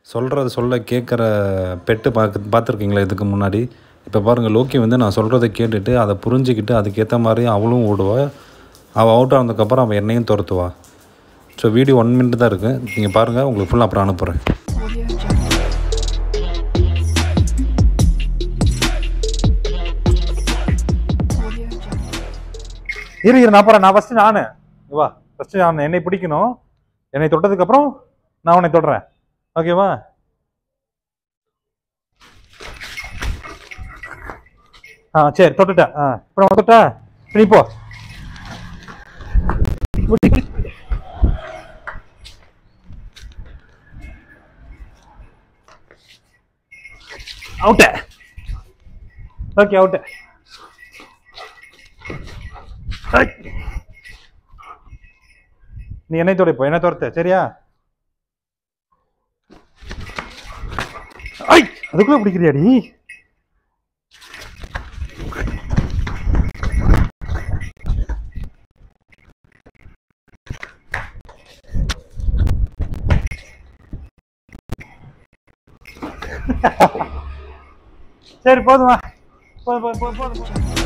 சொல்கிறது சொல்ல கேட்குற பெட்டு பார்க்க பார்த்துருக்கீங்களா இதுக்கு முன்னாடி இப்போ பாருங்கள் லோக்கி வந்து நான் சொல்கிறத கேட்டுட்டு அதை புரிஞ்சுக்கிட்டு அதுக்கேற்ற மாதிரி அவளும் ஓடுவா அவள் அவுட் ஆனதுக்கப்புறம் அவள் என்னையும் துரத்துவா ஸோ வீடியோ ஒன் மினிட் தான் இருக்குது நீங்கள் பாருங்கள் உங்களுக்கு ஃபுல்லாக அப்புறம் அனுப்புகிறேன் Audio Jungle. Audio Jungle. இரு இரு நான் போகிறேன் நான் ஃபஸ்ட்டு நான் வா ஃபஸ்ட்டு நான் என்னை பிடிக்கணும் என்னை தொட்டதுக்கப்புறம் நான் உன்னை தொடுறேன் ஓகேவா ஆ சரி தொட்டுட்டேன் ஆ இப்போ நான் தொட்டா நீ போ அவுட்டு ஓகே அவுட்டு நீ என்னை துடைப்போ என்ன துரத்த சரியா ஐ அதுக்குள்ள பிடிக்கிறியாடி சரி போதுமா போதும் போதும் போதும் போதும்